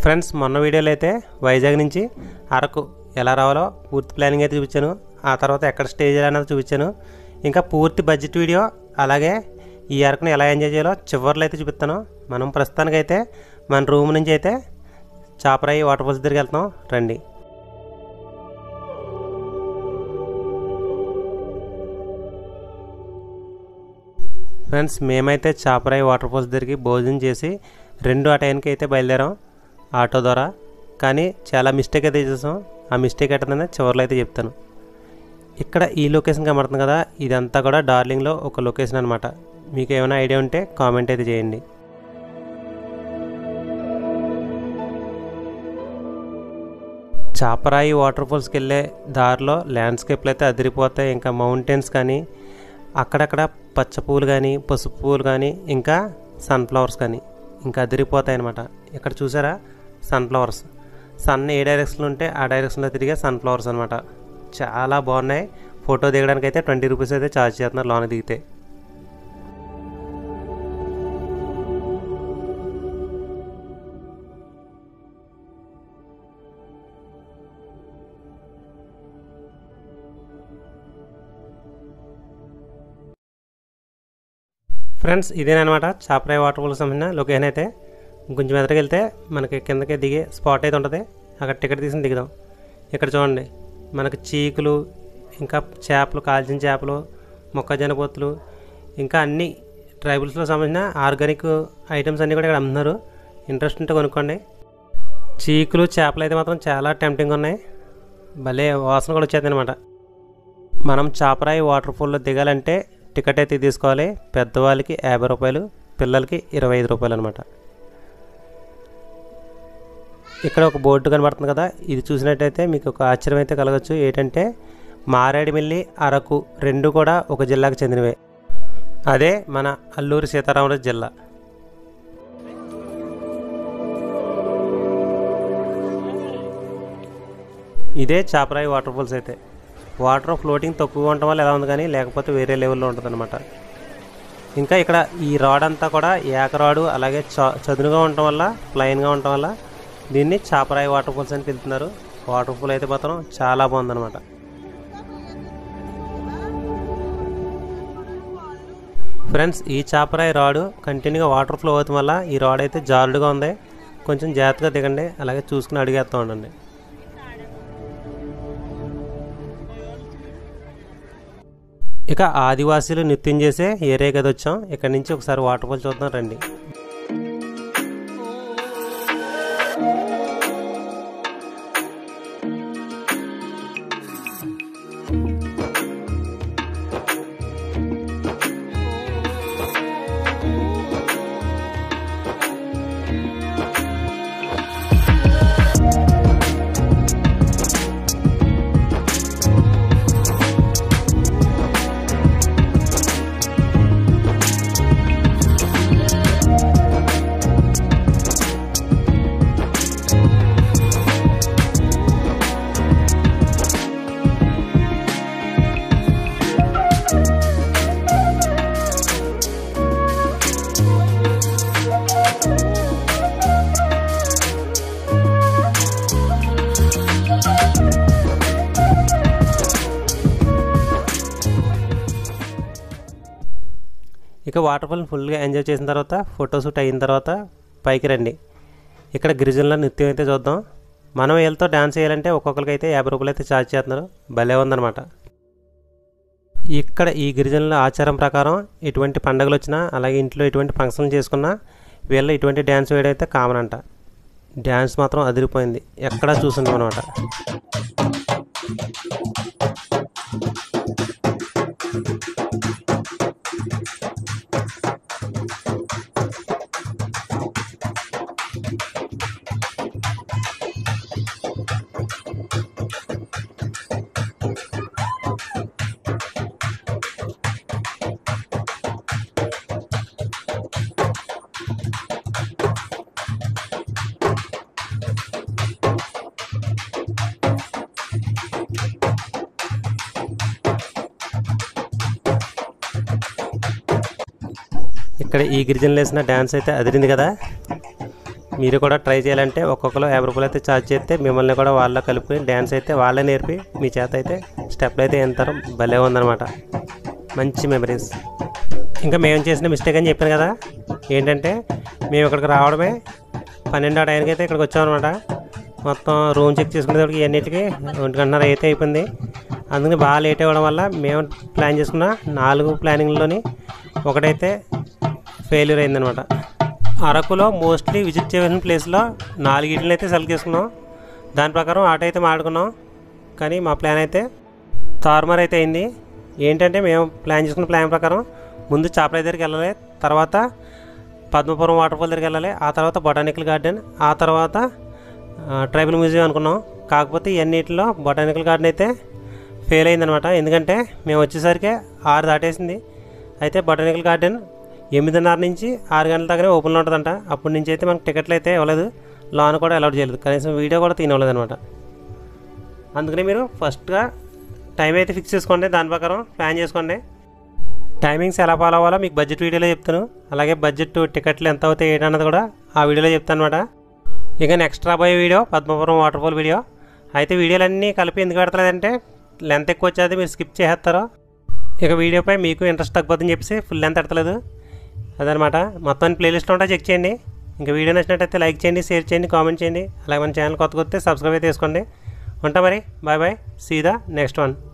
friends మొన్న వీడియోలో అయితే వైజాగ్ నుంచి అరకు ఎలా రావాలో పూర్తి ప్లానింగ్ అయితే చూపించాను ఆ తర్వాత ఎక్కడ స్టే చేయాలన్నది చూపించాను ఇంకా పూర్తి బడ్జెట్ వీడియో అలాగే ఈ అరకుని ఎలా ఎంజాయ్ చేయాలో చివరిలో అయితే చూపిస్తాను మనం ప్రస్తుతానికైతే మన రూమ్ నుంచి అయితే చాపరాయి వాటర్ ఫాల్స్ దగ్గరికి వెళ్తున్నాం రండి ఫ్రెండ్స్ మేమైతే చాపరాయి వాటర్ ఫాల్స్ దగ్గరికి భోజనం చేసి రెండు ఆ టైంకి అయితే బయలుదేరాం ఆటో ద్వారా కానీ చాలా మిస్టేక్ అయితే చేసాం ఆ మిస్టేక్ ఎట్టదని చివరిలో అయితే చెప్తాను ఇక్కడ ఈ లొకేషన్ కనబడుతుంది కదా ఇదంతా కూడా డార్లింగ్లో ఒక లొకేషన్ అనమాట మీకు ఏమైనా ఐడియా ఉంటే కామెంట్ అయితే చేయండి చాపరాయి వాటర్ ఫాల్స్కి వెళ్ళే దారిలో ల్యాండ్స్కేప్లు అయితే అదిరిపోతాయి ఇంకా మౌంటైన్స్ కానీ అక్కడక్కడ పచ్చ పువ్వులు కానీ పసుపు పువ్వులు కానీ ఇంకా సన్ఫ్లవర్స్ కానీ ఇంకా అదిరిపోతాయి అనమాట ఇక్కడ చూసారా సన్ఫ్లవర్స్ సన్ ఏ డైరెక్షన్లో ఉంటే ఆ డైరెక్షన్లో తిరిగే సన్ఫ్లవర్స్ అనమాట చాలా బాగున్నాయి ఫోటో దిగడానికి అయితే ట్వంటీ రూపీస్ అయితే ఛార్జ్ చేస్తున్నారు లోన దిగితే ఫ్రెండ్స్ ఇదేనమాట చాపరాయి వాటర్ ఫాల్స్ సంబంధించిన లొకేషన్ అయితే కొంచెం ఎదురుకి వెళ్తే మనకి కిందకి దిగే స్పాట్ అయితే ఉంటుంది అక్కడ టికెట్ తీసుకుని దిగుదాం ఇక్కడ చూడండి మనకి చీకులు ఇంకా చేపలు కాల్చిన చేపలు మొక్కజొన్న పొత్తులు ఇంకా అన్ని ట్రైబల్స్లో సంబంధించిన ఆర్గానిక్ ఐటమ్స్ అన్నీ కూడా ఇక్కడ అమ్ముతున్నారు ఇంట్రెస్ట్ ఉంటే కొనుక్కోండి చీకులు చేపలు అయితే మాత్రం చాలా టెంప్టింగ్ ఉన్నాయి భలే వాసన కూడా వచ్చేది అనమాట మనం చాపరాయి వాటర్ ఫాల్లో దిగాలంటే టికెట్ అయితే తీసుకోవాలి పెద్దవాళ్ళకి యాభై రూపాయలు పిల్లలకి ఇరవై ఐదు రూపాయలు అనమాట ఇక్కడ ఒక బోర్డు కనబడుతుంది కదా ఇది చూసినట్టయితే మీకు ఒక ఆశ్చర్యం అయితే కలగచ్చు ఏంటంటే మారేడుమిల్లి అరకు రెండు కూడా ఒక జిల్లాకు చెందినవే అదే మన అల్లూరి సీతారామరాజు జిల్లా ఇదే చాపరాయి వాటర్ ఫాల్స్ అయితే వాటర్ ఫ్లోటింగ్ తక్కువగా ఉండటం వల్ల ఎలా ఉంది కానీ లేకపోతే వేరే లెవెల్లో ఉంటుంది అనమాట ఇంకా ఇక్కడ ఈ రాడ్ అంతా కూడా ఏక రాడు అలాగే చ చదునుగా ఉండటం వల్ల ప్లైన్గా ఉండటం వల్ల దీన్ని చాపరాయి వాటర్ ఫాల్స్ అని పిలుతున్నారు వాటర్ ఫాల్ అయితే మాత్రం చాలా బాగుందన్నమాట ఫ్రెండ్స్ ఈ చాపరాయి రాడు కంటిన్యూగా వాటర్ ఫ్లో అవుతాం వల్ల ఈ రాడ్ అయితే జారుడుగా ఉంది కొంచెం జాగ్రత్తగా దిగండి అలాగే చూసుకుని అడిగేస్తూ ఉండండి ఇక ఆదివాసీలు నృత్యం చేసే ఏరియా గది వచ్చాం ఇక్కడ నుంచి ఒకసారి వాటర్ ఫాల్ చూద్దాం రండి ఇక వాటర్ ఫాల్ ఫుల్గా ఎంజాయ్ చేసిన తర్వాత ఫోటోషూట్ అయిన తర్వాత పైకి రండి ఇక్కడ గిరిజనుల నృత్యం అయితే చూద్దాం మనం వీళ్ళతో డ్యాన్స్ చేయాలంటే ఒక్కొక్కరికి అయితే యాభై రూపాయలు అయితే ఛార్జ్ చేస్తున్నారు భలే ఉందన్నమాట ఇక్కడ ఈ గిరిజనుల ఆచారం ప్రకారం ఎటువంటి పండుగలు వచ్చినా అలాగే ఇంట్లో ఎటువంటి ఫంక్షన్లు చేసుకున్నా వీళ్ళు ఇటువంటి డ్యాన్స్ వేయడం అయితే కామన్ అంట డ్యాన్స్ మాత్రం అదిరిపోయింది ఎక్కడా చూసుంటాం అనమాట ఇక్కడ ఈ గిరిజనులు వేసిన డ్యాన్స్ అయితే అదిరింది కదా మీరు కూడా ట్రై చేయాలంటే ఒక్కొక్కరు యాభై రూపాయలు అయితే ఛార్జ్ చేస్తే మిమ్మల్ని కూడా వాళ్ళ కలుపుకొని డ్యాన్స్ అయితే వాళ్ళే నేర్పి మీ చేత అయితే స్టెప్లు అయితే ఎంతారు భలే ఉందన్నమాట మంచి మెమరీస్ ఇంకా మేము చేసిన మిస్టేక్ అని చెప్పాను కదా ఏంటంటే మేము ఇక్కడికి రావడమే పన్నెండు ఆ టైంకి అయితే ఇక్కడికి వచ్చామన్నమాట మొత్తం రూమ్ చెక్ చేసుకునేటప్పటికి ఇవన్నిటికి ఒంటి గంటన్నర అయితే అయిపోయింది అందుకని బాగా లేట్ అవ్వడం వల్ల మేము ప్లాన్ చేసుకున్న నాలుగు ప్లానింగ్లోని ఒకటైతే ఫెయిల్యూర్ అయిందనమాట అరకులో మోస్ట్లీ విజిట్ చేయవలసిన ప్లేస్లో నాలుగిటిని అయితే సెలెక్ట్ చేసుకున్నాం దాని ప్రకారం ఆటో అయితే మాడుకున్నాం కానీ మా ప్లాన్ అయితే తారుమారు అయితే అయింది ఏంటంటే మేము ప్లాన్ చేసుకున్న ప్లాన్ ప్రకారం ముందు చాపల దగ్గరికి వెళ్ళాలి తర్వాత పద్మపురం వాటర్ ఫాల్ దగ్గరికి వెళ్ళాలి ఆ తర్వాత బొటానికల్ గార్డెన్ ఆ తర్వాత ఆ, ట్రైబల్ మ్యూజియం అనుకున్నాం కాకపోతే ఇవన్నిటిలో బొటానికల్ గార్డెన్ అయితే ఫెయిల్ అయిందనమాట ఎందుకంటే మేము వచ్చేసరికి ఆరు దాటేసింది అయితే బొటానికల్ గార్డెన్ ఎనిమిదిన్నర నుంచి ఆరు గంటల దాకానే ఓపెన్లో ఉంటుందంట అప్పటి నుంచి అయితే మనకు టికెట్లు అయితే ఇవ్వలేదు లోన్ కూడా అలౌట్ చేయలేదు కనీసం వీడియో కూడా తీనవ్వలేదు అనమాట అందుకని మీరు ఫస్ట్గా టైం అయితే ఫిక్స్ చేసుకోండి దాని ప్రకారం ప్లాన్ చేసుకోండి టైమింగ్స్ ఎలా ఫాలో అవ్వాలో మీకు బడ్జెట్ వీడియోలో చెప్తాను అలాగే బడ్జెట్ టికెట్లు ఎంత అవుతాయి ఏంటన్నది కూడా ఆ వీడియోలో చెప్తాను అనమాట ఇక నెక్స్ట్ రాబోయే video Padmapuram water fall video అయితే వీడియోలన్నీ కలిపి ఎందుకు పెడతలేదంటే లెంత్ ఎక్కువ వచ్చేది మీరు స్కిప్ చేసేస్తారు ఇక వీడియోపై మీకు ఇంట్రెస్ట్ తగ్గిపోతుందని చెప్పేసి ఫుల్ లెంత్ ఎడతలేదు అదనమాట మొత్తం ప్లేలిస్ట్లో ఉంటే చెక్ చేయండి ఇంకా వీడియో నచ్చినట్టయితే లైక్ చేయండి షేర్ చేయండి కామెంట్ చేయండి అలాగే మన ఛానల్ కొత్త కొత్త సబ్స్క్రైబ్ అయితే చేసుకోండి ఉంటా మరి bye bye see the next one